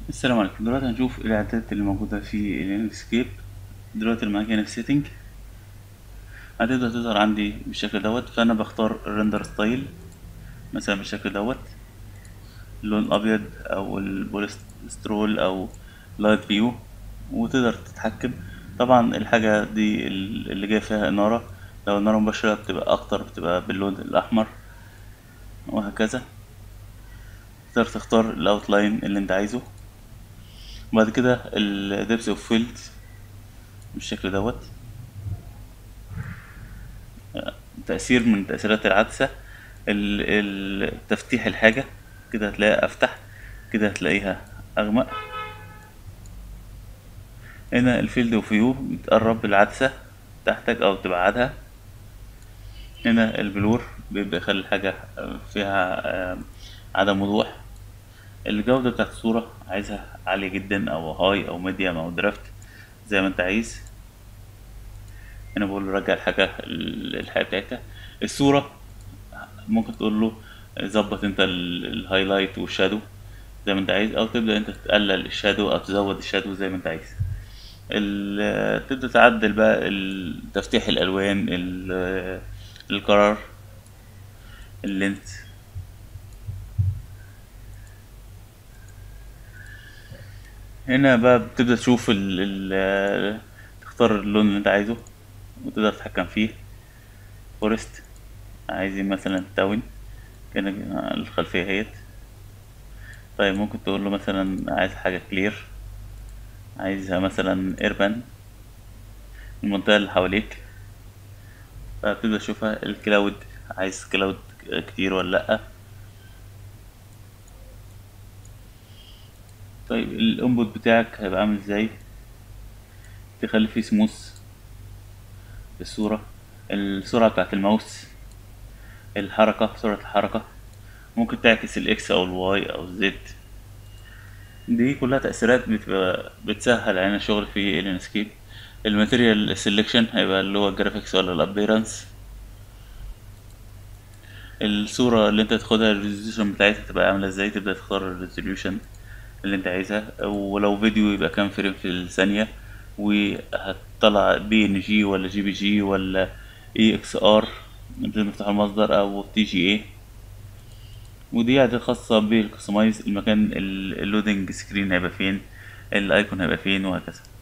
السلام عليكم دلوقتي هنشوف الاعدادات اللي موجودة في الانكسكيب دلوقتي اللي معاك هنا في سيتنج هتبدأ تظهر عندي بالشكل دوت فأنا بختار الريندر ستايل مثلا بالشكل دوت اللون الأبيض أو البوليسترول أو لايت فيو وتقدر تتحكم طبعا الحاجة دي اللي جاي فيها إنارة لو النار مباشرة بتبقى أكتر بتبقى باللون الأحمر وهكذا تقدر تختار الاوتلاين اللي انت عايزه وبعد كده الدبس اوف فيلد بالشكل دوت تأثير من تأثيرات العدسة تفتيح الحاجة كده هتلاقيها أفتح كده هتلاقيها أغمق هنا الفيلد اوف فيو بتقرب العدسة تحتك أو تبعدها هنا البلور بيبدأ يخلي الحاجة فيها عدم وضوح الجودة بتاعت الصورة عايزها عالية جدا أو هاي أو ميديوم أو درافت زي ما أنت عايز هنا بقول له رجع الحاجة الحاجة بتاعتها الصورة ممكن تقول له ظبط انت الهايلايت والشادو زي ما انت عايز او تبدأ انت تقلل الشادو او تزود الشادو زي ما انت عايز تبدأ تعدل بقى تفتيح الالوان القرار اللينس هنا بقى بتبدأ تشوف ال ال تختار اللون اللي انت عايزه وتقدر تتحكم فيه فورست عايزين مثلا تاون كان الخلفية اهيت طيب ممكن تقول له مثلا عايز حاجة كلير عايزها مثلا ايربان المنطقة اللي حواليك فبتبدأ تشوفها الكلاود عايز كلاود كتير ولا لأ طيب الانبوت بتاعك هيبقى عامل ازاي تخلي فيه سموث الصورة السرعة بتاعت الماوس الحركة سرعة الحركة ممكن تعكس الاكس او الواي او الزد دي كلها تأثيرات بتبقى بتسهل علينا الشغل في الانسكيب الماتيريال سيلكشن هيبقى اللي هو الجرافيكس ولا الابيرنس الصورة اللي انت تاخدها الريزوليوشن بتاعتها تبقى عاملة ازاي تبدأ تختار الريزوليوشن اللي انت عايزها ولو فيديو يبقى كام فريم في الثانية وهتطلع بي ان جي ولا جي بي جي ولا اي اكس ار نفتح المصدر او تي جي اي ودي عادة خاصة بالكستمايز المكان اللودنج سكرين هيبقى فين الايكون هيبقى فين وهكذا